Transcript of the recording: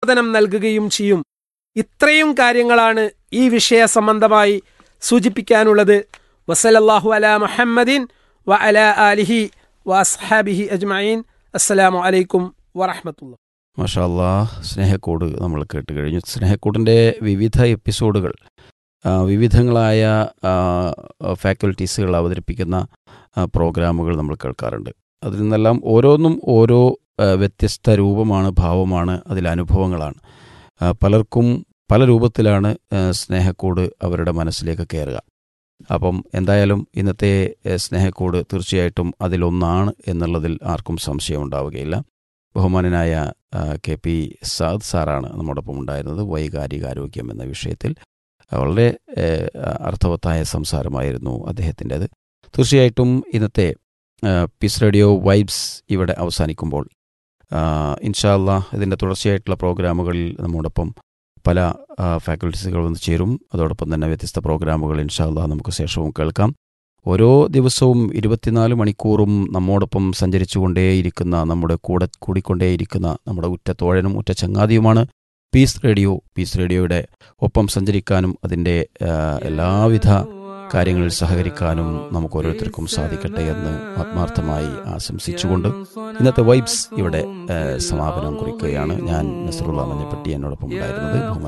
പ്രചോദനം നൽകുകയും ചെയ്യും ഇത്രയും കാര്യങ്ങളാണ് ഈ വിഷയ സംബന്ധമായി സൂചിപ്പിക്കാനുള്ളത് വസലല്ലാഹു അല മുഹമ്മദിൻ വ അല ആലിഹി വ അസ്ഹാബിഹി അജ്മഈൻ അസ്സലാമു അലൈക്കും വറഹമത്തുള്ള മഷാല്ലാ സ്നേഹക്കോട് നമ്മൾ കേട്ട് കഴിഞ്ഞു സ്നേഹക്കോടിൻ്റെ വിവിധ എപ്പിസോഡുകൾ ആ, വിവിധങ്ങളായ ആ, ഫാക്കൽറ്റീസുകൾ അവതരിപ്പിക്കുന്ന ആ, പ്രോഗ്രാമുകൾ നമ്മൾ കേൾക്കാറുണ്ട് അതിൽ നിന്നെല്ലാം ഓരോന്നും ഓരോ ആ, വ്യത്യസ്ത രൂപമാണ് ഭാവമാണ് അതിൽ അനുഭവങ്ങളാണ് ആ, പലർക്കും പല രൂപത്തിലാണ് ആ, സ്നേഹക്കോട് അവരുടെ മനസ്സിലേക്ക് കയറുക അപ്പം എന്തായാലും ഇന്നത്തെ ആ, സ്നേഹക്കോട് തീർച്ചയായിട്ടും അതിലൊന്നാണ് എന്നുള്ളതിൽ ആർക്കും സംശയം ഉണ്ടാവുകയില്ല ബഹുമാനനായ ആ, കെ പി സാദ് സാറാണ് നമ്മോടൊപ്പം ഉണ്ടായിരുന്നത് വൈകാരികാരോഗ്യം എന്ന വിഷയത്തിൽ വളരെ ഏഹ്, അർത്ഥവത്തായ സംസാരമായിരുന്നു അദ്ദേഹത്തിൻ്റെത് തീർച്ചയായിട്ടും ഇന്നത്തെ ആ, പീസ് റേഡിയോ വൈബ്സ് ഇവിടെ അവസാനിക്കുമ്പോൾ ഇൻഷാല്ല ഇതിൻ്റെ തുടർച്ചയായിട്ടുള്ള പ്രോഗ്രാമുകളിൽ നമ്മോടൊപ്പം പല ആ, ഫാക്കൽറ്റീസുകൾ വന്ന് ചേരും അതോടൊപ്പം തന്നെ വ്യത്യസ്ത പ്രോഗ്രാമുകൾ ഇൻഷാല്ല നമുക്ക് ശേഷവും കേൾക്കാം ഓരോ ദിവസവും ഇരുപത്തിനാല് മണിക്കൂറും നമ്മോടൊപ്പം സഞ്ചരിച്ചുകൊണ്ടേയിരിക്കുന്ന നമ്മുടെ കൂടെ കൂടിക്കൊണ്ടേയിരിക്കുന്ന നമ്മുടെ ഉറ്റ തോഴനും ഉറ്റ ചങ്ങാതിയുമാണ് പീസ് റേഡിയോ പീസ് റേഡിയോയുടെ ഒപ്പം സഞ്ചരിക്കാനും അതിൻ്റെ ആ, എല്ലാവിധ കാര്യങ്ങളിൽ സഹകരിക്കാനും നമുക്ക് ഓരോരുത്തർക്കും സാധിക്കട്ടെ എന്ന് ആത്മാർത്ഥമായി ആശംസിച്ചുകൊണ്ട് ഇന്നത്തെ വൈബ്സ് ഇവിടെ ആ, സമാപനം കുറിക്കുകയാണ് ഞാൻ നസറുള്ള മഞ്ഞപ്പെട്ടി എന്നോടൊപ്പം ഉണ്ടായിരുന്നത് ബഹുമാനപ്പെട്ട